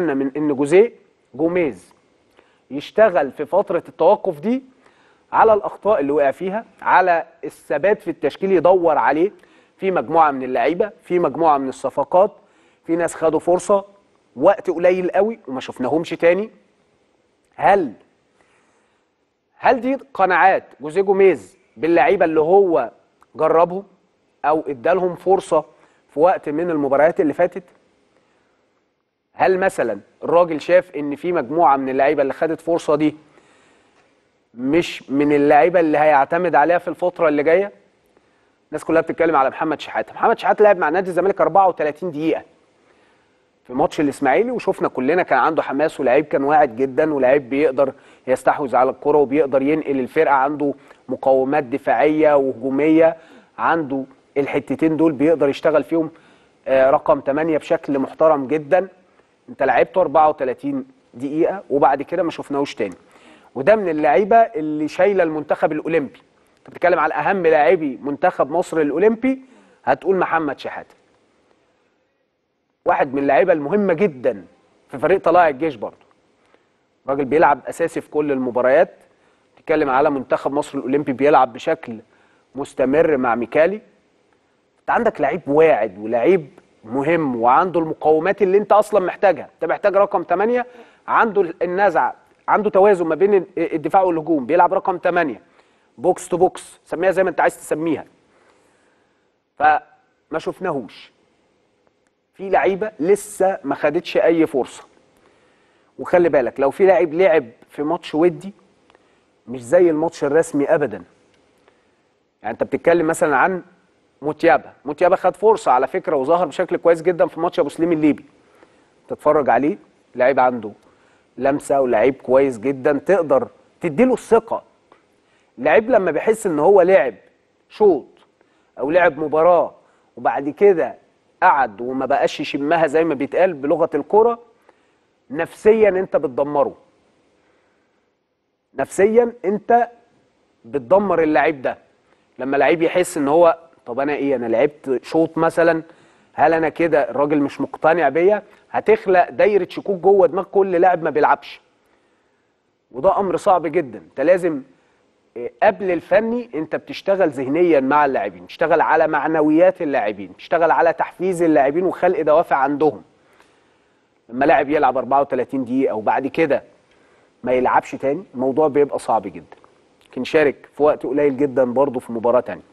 من ان جوزيه جوميز يشتغل في فتره التوقف دي على الاخطاء اللي وقع فيها على الثبات في التشكيل يدور عليه في مجموعه من اللعيبه في مجموعه من الصفقات في ناس خدوا فرصه وقت قليل قوي وما شفناهمش تاني هل هل دي قناعات جوزيه جوميز باللعيبه اللي هو جربهم او ادالهم فرصه في وقت من المباريات اللي فاتت هل مثلا الراجل شاف ان في مجموعه من اللعيبه اللي خدت فرصه دي مش من اللعيبه اللي هيعتمد عليها في الفتره اللي جايه الناس كلها بتتكلم على محمد شحاته محمد شحاته لعب مع نادي الزمالك 34 دقيقه في ماتش الاسماعيلي وشفنا كلنا كان عنده حماس ولعيب كان واعد جدا ولعيب بيقدر يستحوذ على الكره وبيقدر ينقل الفرقه عنده مقومات دفاعيه وهجوميه عنده الحتتين دول بيقدر يشتغل فيهم آه، رقم 8 بشكل محترم جدا انت لعبته 34 دقيقه وبعد كده ما شفناهوش تاني وده من اللعيبه اللي شايله المنتخب الاولمبي انت بتتكلم على اهم لاعبي منتخب مصر الاولمبي هتقول محمد شحاته واحد من اللعيبه المهمه جدا في فريق طلائع الجيش برضه راجل بيلعب اساسي في كل المباريات بتتكلم على منتخب مصر الاولمبي بيلعب بشكل مستمر مع ميكالي انت عندك لعيب واعد ولعيب مهم وعنده المقومات اللي انت اصلا محتاجها انت محتاج رقم 8 عنده النزع عنده توازن ما بين الدفاع والهجوم بيلعب رقم 8 بوكس تو بوكس سميها زي ما انت عايز تسميها فما شفناهوش في لعيبه لسه ما خدتش اي فرصه وخلي بالك لو في لاعب لعب في ماتش ودي مش زي الماتش الرسمي ابدا يعني انت بتتكلم مثلا عن موتيابا موتيابا خد فرصه على فكره وظهر بشكل كويس جدا في ماتش ابو سليم الليبي تتفرج عليه لعيب عنده لمسه ولعيب كويس جدا تقدر تديله الثقه لعيب لما بيحس ان هو لعب شوط او لعب مباراه وبعد كده قعد وما بقاش يشمها زي ما بيتقال بلغه الكوره نفسيا انت بتدمره نفسيا انت بتدمر اللعيب ده لما لعيب يحس ان هو طب انا ايه انا لعبت شوط مثلا هل انا كده الراجل مش مقتنع بيا هتخلق دايره شكوك جوه دماغ كل لاعب ما بيلعبش وده امر صعب جدا انت لازم إيه، قبل الفني انت بتشتغل ذهنيا مع اللاعبين تشتغل على معنويات اللاعبين تشتغل على تحفيز اللاعبين وخلق دوافع عندهم لما لاعب يلعب 34 دقيقه وبعد كده ما يلعبش تاني الموضوع بيبقى صعب جدا لكن شارك في وقت قليل جدا برضه في مباراه تانيه